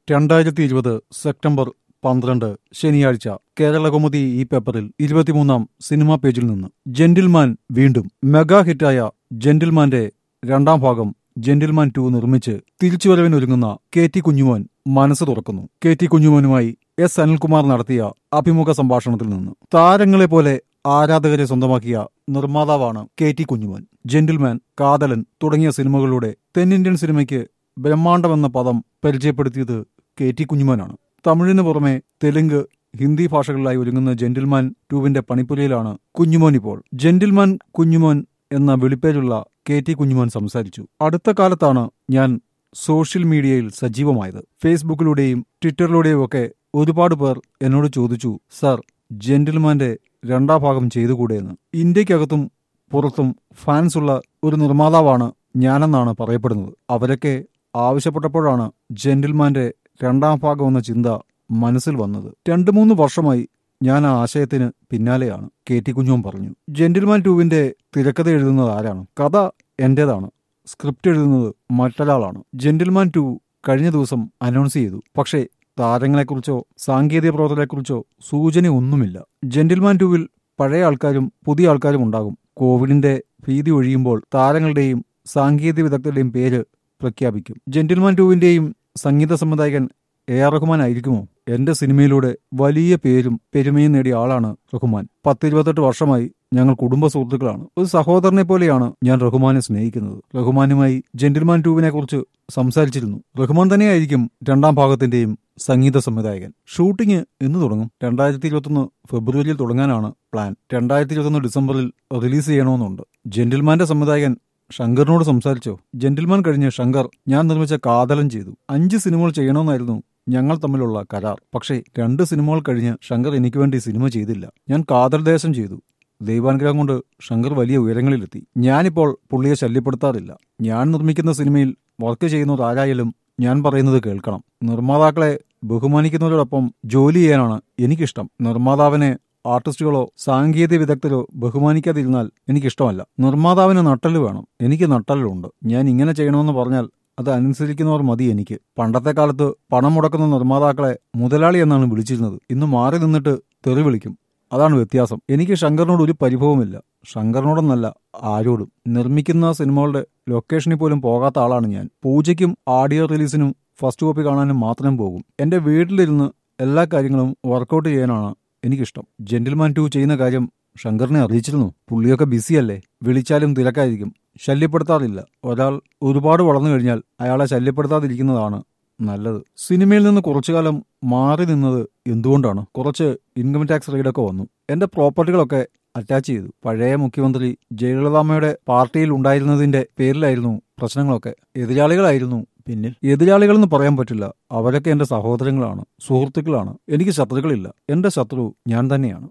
രണ്ടായിരത്തി ഇരുപത് സെപ്റ്റംബർ പന്ത്രണ്ട് ശനിയാഴ്ച കേരളകൗമുദി ഈ പേപ്പറിൽ ഇരുപത്തിമൂന്നാം സിനിമാ പേജിൽ നിന്ന് ജെന്റിൽമാൻ വീണ്ടും മെഗാ ഹിറ്റായ ജെന്റിൽമാന്റെ രണ്ടാം ഭാഗം ജെന്റിൽമാൻ ടു നിർമ്മിച്ച് തിരിച്ചുവരവിനൊരുങ്ങുന്ന കെ ടി കുഞ്ഞുമോൻ മനസ്സ് തുറക്കുന്നു കെ ടി കുഞ്ഞുമോനുമായി എസ് അനിൽകുമാർ നടത്തിയ അഭിമുഖ സംഭാഷണത്തിൽ നിന്ന് താരങ്ങളെ പോലെ ആരാധകരെ സ്വന്തമാക്കിയ നിർമ്മാതാവാണ് കെ ടി കുഞ്ഞുമോൻ ജെന്റിൽമാൻ കാതലൻ തുടങ്ങിയ സിനിമകളിലൂടെ തെന്നിന്ത്യൻ സിനിമയ്ക്ക് ബ്രഹ്മാണ്ഡമെന്ന പദം പരിചയപ്പെടുത്തിയത് കെ ടി കുഞ്ഞുമോനാണ് തമിഴിന് പുറമെ തെലുങ്ക് ഹിന്ദി ഭാഷകളിലായി ഒരുങ്ങുന്ന ജെന്റിൽമാൻ ടൂവിന്റെ പണിപ്പുരയിലാണ് കുഞ്ഞുമോൻ ഇപ്പോൾ ജെന്റിൽമാൻ കുഞ്ഞുമോൻ എന്ന വിളിപ്പേരുള്ള കെ ടി കുഞ്ഞുമോൻ സംസാരിച്ചു അടുത്ത കാലത്താണ് ഞാൻ സോഷ്യൽ മീഡിയയിൽ സജീവമായത് ഫേസ്ബുക്കിലൂടെയും ട്വിറ്ററിലൂടെയും ഒക്കെ ഒരുപാട് പേർ എന്നോട് ചോദിച്ചു സർ ജെന്റിൽമാന്റെ രണ്ടാം ഭാഗം ചെയ്തുകൂടെയെന്ന് ഇന്ത്യക്കകത്തും പുറത്തും ഫാൻസുള്ള ഒരു നിർമ്മാതാവാണ് ഞാനെന്നാണ് പറയപ്പെടുന്നത് അവരൊക്കെ ആവശ്യപ്പെട്ടപ്പോഴാണ് ജെന്റിൽമാന്റെ രണ്ടാം ഭാഗം എന്ന ചിന്ത മനസ്സിൽ വന്നത് രണ്ടു മൂന്ന് വർഷമായി ഞാൻ ആ ആശയത്തിന് പിന്നാലെയാണ് കെ ടി കുഞ്ഞോൻ പറഞ്ഞു ജെന്റിൽമാൻ ടൂവിന്റെ തിരക്കഥ എഴുതുന്നത് ആരാണ് കഥ എന്റേതാണ് സ്ക്രിപ്റ്റ് എഴുതുന്നത് മറ്റൊരാളാണ് ജെന്റിൽമാൻ ടു കഴിഞ്ഞ ദിവസം അനൗൺസ് ചെയ്തു പക്ഷേ താരങ്ങളെക്കുറിച്ചോ സാങ്കേതിക പ്രവർത്തനത്തെക്കുറിച്ചോ സൂചന ഒന്നുമില്ല ജെന്റിൽമാൻ ടൂവിൽ പഴയ ആൾക്കാരും പുതിയ ആൾക്കാരും ഉണ്ടാകും കോവിഡിന്റെ ഭീതി ഒഴിയുമ്പോൾ താരങ്ങളുടെയും സാങ്കേതിക വിദഗ്ധരുടെയും പേര് പ്രഖ്യാപിക്കും ജെന്റിൽമാൻ ടൂവിന്റെയും സംഗീത സംവിധായകൻ എ ആർ റഹ്മാൻ ആയിരിക്കുമോ എന്റെ സിനിമയിലൂടെ വലിയ പേരും പെരുമയും നേടിയ ആളാണ് റഹ്മാൻ പത്തിരുപത്തെട്ട് വർഷമായി ഞങ്ങൾ കുടുംബ സുഹൃത്തുക്കളാണ് ഒരു സഹോദരനെ പോലെയാണ് ഞാൻ റഹ്മാനെ സ്നേഹിക്കുന്നത് റഹ്മാനുമായി ജെന്റിൽമാൻ ടൂവിനെ കുറിച്ച് സംസാരിച്ചിരുന്നു റഹ്മാൻ തന്നെയായിരിക്കും രണ്ടാം ഭാഗത്തിന്റെയും സംഗീത സംവിധായകൻ ഷൂട്ടിംഗ് എന്ന് തുടങ്ങും രണ്ടായിരത്തി ഇരുപത്തൊന്ന് ഫെബ്രുവരിയിൽ തുടങ്ങാനാണ് പ്ലാൻ രണ്ടായിരത്തി ഇരുപത്തൊന്ന് ഡിസംബറിൽ റിലീസ് ചെയ്യണമെന്നുണ്ട് ജെന്റിൽമാന്റെ സംവിധായകൻ ശങ്കറിനോട് സംസാരിച്ചോ ജെന്റിൽമാൻ കഴിഞ്ഞ് ശങ്കർ ഞാൻ നിർമ്മിച്ച കാതലം ചെയ്തു അഞ്ച് സിനിമകൾ ചെയ്യണമെന്നായിരുന്നു ഞങ്ങൾ തമ്മിലുള്ള കരാർ പക്ഷേ രണ്ട് സിനിമകൾ കഴിഞ്ഞ് ശങ്കർ എനിക്ക് വേണ്ടി സിനിമ ചെയ്തില്ല ഞാൻ കാതൽ ദേശം ചെയ്തു ദൈവാനുഗ്രഹം കൊണ്ട് ശങ്കർ വലിയ ഉയരങ്ങളിലെത്തി ഞാനിപ്പോൾ പുള്ളിയെ ശല്യപ്പെടുത്താറില്ല ഞാൻ നിർമ്മിക്കുന്ന സിനിമയിൽ വർക്ക് ചെയ്യുന്നത് ആരായാലും ഞാൻ പറയുന്നത് കേൾക്കണം നിർമ്മാതാക്കളെ ബഹുമാനിക്കുന്നവരോടൊപ്പം ജോലി ചെയ്യാനാണ് എനിക്കിഷ്ടം നിർമ്മാതാവിനെ ആർട്ടിസ്റ്റുകളോ സാങ്കേതിക വിദഗ്ധരോ ബഹുമാനിക്കാതിരുന്നാൽ എനിക്കിഷ്ടമല്ല നിർമ്മാതാവിന് നട്ടല് വേണം എനിക്ക് നട്ടലുണ്ട് ഞാൻ ഇങ്ങനെ ചെയ്യണമെന്ന് പറഞ്ഞാൽ അത് അനുസരിക്കുന്നവർ മതി എനിക്ക് പണ്ടത്തെ കാലത്ത് പണം മുടക്കുന്ന നിർമ്മാതാക്കളെ മുതലാളി എന്നാണ് വിളിച്ചിരുന്നത് ഇന്ന് മാറി നിന്നിട്ട് തെറി വിളിക്കും അതാണ് വ്യത്യാസം എനിക്ക് ശങ്കറിനോട് ഒരു പരിഭവമില്ല ശങ്കറിനോടൊന്നല്ല ആരോടും നിർമ്മിക്കുന്ന സിനിമകളുടെ ലൊക്കേഷനിൽ പോലും പോകാത്ത ആളാണ് ഞാൻ പൂജയ്ക്കും ആഡിയോ റിലീസിനും ഫസ്റ്റ് കോപ്പി കാണാനും മാത്രം പോകും എന്റെ വീട്ടിലിരുന്ന് എല്ലാ കാര്യങ്ങളും വർക്കൗട്ട് ചെയ്യാനാണ് എനിക്കിഷ്ടം ജെന്റിൽമാൻ ടു ചെയ്യുന്ന കാര്യം ശങ്കറിനെ അറിയിച്ചിരുന്നു പുള്ളിയൊക്കെ ബിസിയല്ലേ വിളിച്ചാലും തിരക്കായിരിക്കും ശല്യപ്പെടുത്താറില്ല ഒരാൾ ഒരുപാട് വളർന്നു കഴിഞ്ഞാൽ അയാളെ ശല്യപ്പെടുത്താതിരിക്കുന്നതാണ് നല്ലത് സിനിമയിൽ നിന്ന് കുറച്ചു കാലം മാറി നിന്നത് എന്തുകൊണ്ടാണ് കുറച്ച് ഇൻകം ടാക്സ് റെയ്ഡൊക്കെ വന്നു എന്റെ പ്രോപ്പർട്ടികളൊക്കെ അറ്റാച്ച് ചെയ്തു പഴയ മുഖ്യമന്ത്രി ജയലളിതാമ്മയുടെ പാർട്ടിയിൽ ഉണ്ടായിരുന്നതിന്റെ പേരിലായിരുന്നു പ്രശ്നങ്ങളൊക്കെ എതിരാളികളായിരുന്നു പിന്നിൽ എതിരാളികളെന്ന് പറയാൻ പറ്റില്ല അവരൊക്കെ എന്റെ സഹോദരങ്ങളാണ് സുഹൃത്തുക്കളാണ് എനിക്ക് ശത്രുക്കളില്ല എന്റെ ശത്രു ഞാൻ തന്നെയാണ്